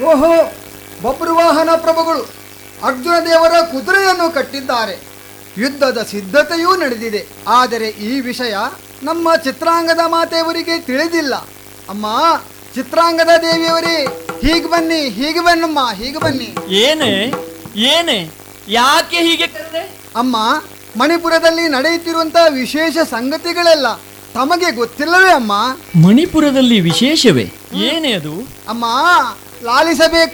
ಓಹೋ ಬಬ್ರುವಾಹನ ಪ್ರಭುಗಳು ಅರ್ಜುನ ದೇವರ ಕುದುರೆಯನ್ನು ಕಟ್ಟಿದ್ದಾರೆ ಯುದ್ಧದ ಸಿದ್ಧತೆಯೂ ನಡೆದಿದೆ ಆದರೆ ಈ ವಿಷಯ ನಮ್ಮ ಚಿತ್ರಾಂಗದ ಮಾತೆಯವರಿಗೆ ತಿಳಿದಿಲ್ಲ ಅಮ್ಮ ಚಿತ್ರಾಂಗದ ದೇವಿಯವರೇ ಹೀಗೆ ಬನ್ನಿ ಹೀಗೆ ಬನ್ನಮ್ಮ ಹೀಗೆ ಬನ್ನಿ ಏನೇ ಏನೇ ಯಾಕೆ ಹೀಗೆ ಕರೆದೆ ಅಮ್ಮ ಮಣಿಪುರದಲ್ಲಿ ನಡೆಯುತ್ತಿರುವಂತಹ ವಿಶೇಷ ಸಂಗತಿಗಳೆಲ್ಲ ತಮಗೆ ಗೊತ್ತಿಲ್ಲವೇ ಅಮ್ಮ ಮಣಿಪುರದಲ್ಲಿ ವಿಶೇಷವೇ ಏನೇ ಅದು ಅಮ್ಮ ಲಾಲಿಸಬೇಕು